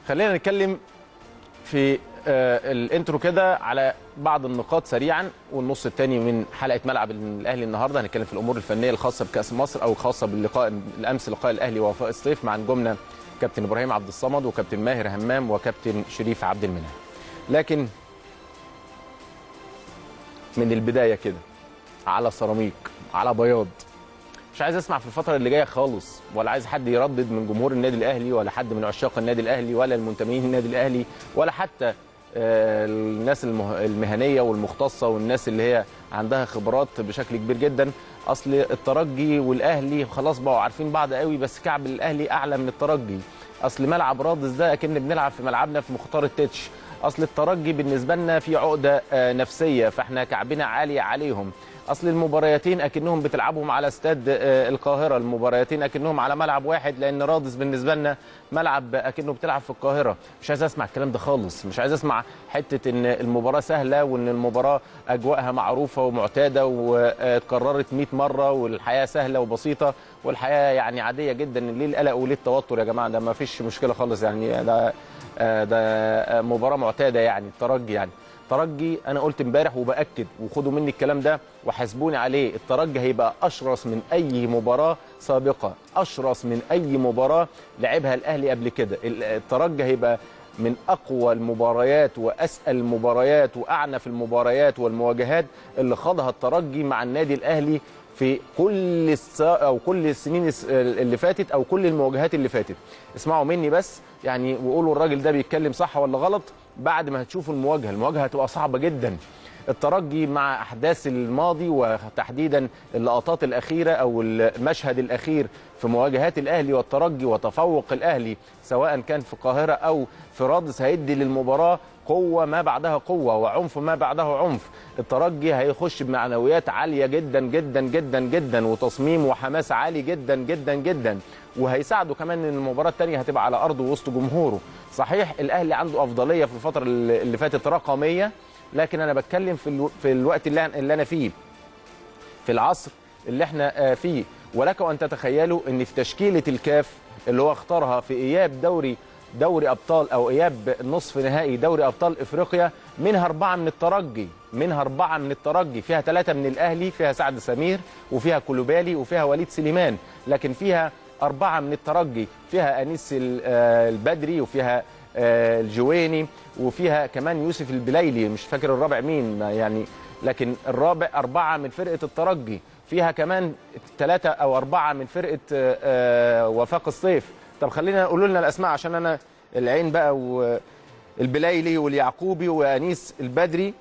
خلينا نتكلم في آه، الانترو كده على بعض النقاط سريعا والنص الثاني من حلقه ملعب الاهلي النهارده هنتكلم في الامور الفنيه الخاصه بكاس مصر او الخاصه باللقاء الامس لقاء الاهلي ووفاء الصيف مع نجومنا كابتن ابراهيم عبد الصمد وكابتن ماهر همام وكابتن شريف عبد المنعم لكن من البدايه كده على سيراميك على بياض مش عايز اسمع في الفتره اللي جايه خالص ولا عايز حد يردد من جمهور النادي الاهلي ولا حد من عشاق النادي الاهلي ولا المنتمين للنادي الاهلي ولا حتى آه، الناس المه- المهنيه والمختصه والناس اللي هي عندها خبرات بشكل كبير جدا اصل الترجي والاهلي خلاص بقوا عارفين بعض قوي بس كعب الاهلي اعلى من الترجي اصل ملعب رادس ده اكن بنلعب في ملعبنا في مختار التتش اصل الترجي بالنسبه لنا في عقده آه، نفسيه فاحنا كعبنا عاليه عليهم اصل المباريتين اكنهم بتلعبهم على استاد آه، القاهره المباريتين اكنهم على ملعب واحد لان رادس بالنسبه لنا ملعب اكنه بتلعب في القاهره مش عايز اسمع الكلام ده خالص مش عايز اسمع حته ان المباراه سهله وان المباراه اجواءها معروفه ومعتاده واتكررت 100 مره والحياه سهله وبسيطه والحياه يعني عاديه جدا ليه القلق وليه التوتر يا جماعه ده ما فيش مشكله خالص يعني ده آه، ده آه، مباراه معتاده يعني الترجي يعني الترجي انا قلت امبارح وباكد وخدوا مني الكلام ده وحاسبوني عليه الترجي هيبقى اشرس من اي مباراه سابقه اشرس من اي مباراه لعبها الاهلي قبل كده ال- الترجي هيبقى من اقوى المباريات واسال المباريات واعنف المباريات والمواجهات اللي خاضها الترجي مع النادي الاهلي في كل الس... او كل السنين الس- اللي فاتت او كل المواجهات اللي فاتت اسمعوا مني بس يعني وقولوا الراجل ده بيتكلم صح ولا غلط بعد ما هتشوفوا المواجهه المواجهه هتبقى صعبه جدا الترجي مع احداث الماضي وتحديدا اللقطات الاخيره او المشهد الاخير في مواجهات الاهلي والترجي وتفوق الاهلي سواء كان في القاهره او في رادس هيدي للمباراه قوه ما بعدها قوه وعنف ما بعده عنف الترجي هيخش بمعنويات عاليه جدا جدا جدا جدا وتصميم وحماس عالي جدا جدا جدا وهيساعده كمان ان المباراه الثانيه هتبقى على ارضه وسط جمهوره صحيح الاهلي عنده افضليه في الفتره اللي اللي فاتت رقميه لكن انا بتكلم في الو... في الوقت اللي, اللي انا فيه في العصر اللي احنا آه، فيه ولكم ان تتخيلوا ان في تشكيله الكاف اللي هو اختارها في اياب دوري دوري ابطال او اياب نصف نهائي دوري ابطال افريقيا منها اربعه من الترجي منها اربعه من الترجي فيها ثلاثه من الاهلي فيها سعد سمير وفيها كولوبالي وفيها وليد سليمان لكن فيها أربعة من الترجي فيها أنيس ال- آه، البدري وفيها آه، الجويني وفيها كمان يوسف البليلي مش فاكر الرابع مين ما يعني لكن الرابع أربعة من فرقة الترجي فيها كمان ثلاثة أو أربعة من فرقة آه، آه، وفاق الصيف طب خلينا قولوا لنا الأسماء عشان أنا العين بقى والبليلي واليعقوبي وأنيس البدري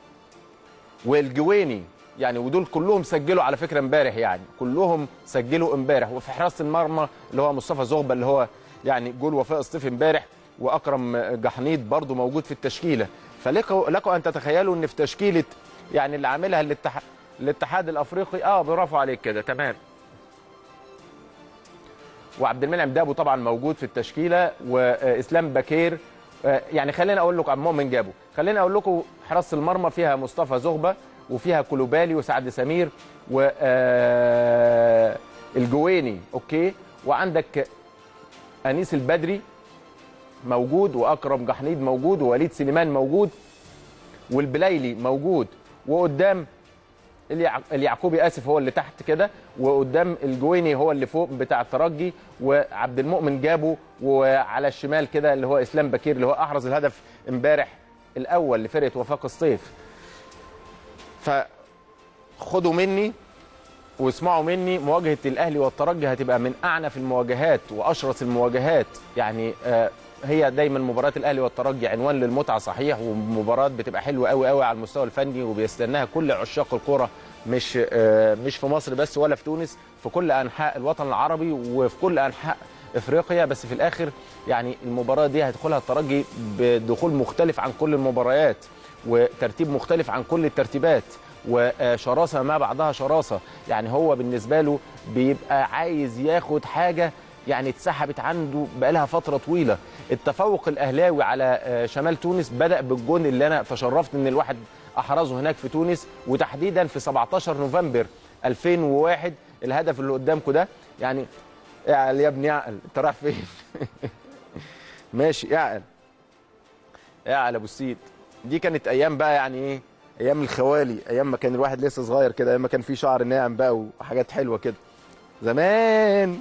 والجويني يعني ودول كلهم سجلوا على فكره امبارح يعني كلهم سجلوا امبارح وفي حراسه المرمى اللي هو مصطفى زغبه اللي هو يعني جول وفاء الصيف امبارح واكرم جحنيط برضو موجود في التشكيله فلكم لكم ان تتخيلوا ان في تشكيله يعني اللي عاملها الاتحاد الاتحاد الافريقي اه برافو عليك كده تمام وعبد المنعم دابو طبعا موجود في التشكيله واسلام بكير آه، يعني خلينا اقول لكم عم مؤمن جابو خلينا اقول لكم حراسه المرمى فيها مصطفى زغبه وفيها كولوبالي وسعد سمير و آه، الجويني اوكي وعندك انيس البدري موجود واكرم جحنيد موجود ووليد سليمان موجود والبليلي موجود وقدام اليع- اليعقوبي اسف هو اللي تحت كده وقدام الجويني هو اللي فوق بتاع الترجي وعبد المؤمن جابه وعلى الشمال كده اللي هو اسلام بكير اللي هو احرز الهدف امبارح الاول لفرقه وفاق الصيف فخدوا مني واسمعوا مني مواجهه الاهلي والترجي هتبقى من اعنف المواجهات واشرس المواجهات يعني آه، هي دايما مباراه الاهلي والترجي عنوان للمتعه صحيح ومباراه بتبقى حلوه قوي قوي على المستوى الفني وبيستناها كل عشاق الكره مش آه، مش في مصر بس ولا في تونس في كل انحاء الوطن العربي وفي كل انحاء افريقيا بس في الاخر يعني المباراه دي هيدخلها الترجي بدخول مختلف عن كل المباريات وترتيب مختلف عن كل الترتيبات وشراسه ما بعدها شراسه يعني هو بالنسبه له بيبقى عايز ياخد حاجه يعني اتسحبت عنده بقالها فتره طويله التفوق الاهلاوي على آه، شمال تونس بدا بالجون اللي انا تشرفت ان الواحد احرزه هناك في تونس وتحديدا في 17 نوفمبر 2001 الهدف اللي قدامكم ده يعني اعقل يا ابني اعقل انت رايح فين ماشي اعقل اعقل ابو السيد دي كانت ايام بقى يعني ايه ايام الخوالي ايام ما كان الواحد لسه صغير كده ايام ما كان فيه شعر ناعم بقى وحاجات حلوه كده زمان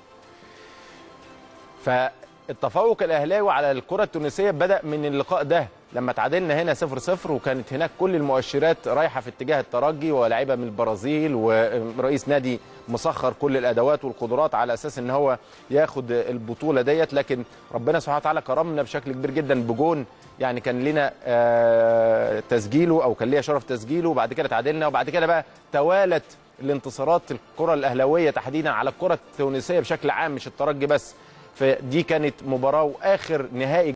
فالتفوق الاهلاوي على الكره التونسيه بدا من اللقاء ده لما تعادلنا هنا 0 0 وكانت هناك كل المؤشرات رايحه في اتجاه الترجي ولاعيبه من البرازيل ورئيس نادي مسخر كل الادوات والقدرات على اساس ان هو ياخد البطوله ديت لكن ربنا سبحانه وتعالى كرمنا بشكل كبير جدا بجون يعني كان لنا آه تسجيله او كان ليا شرف تسجيله وبعد كده تعادلنا وبعد كده بقى توالت الانتصارات الكره الاهلاويه تحديدا على الكره التونسيه بشكل عام مش الترجي بس فدي كانت مباراه واخر نهائي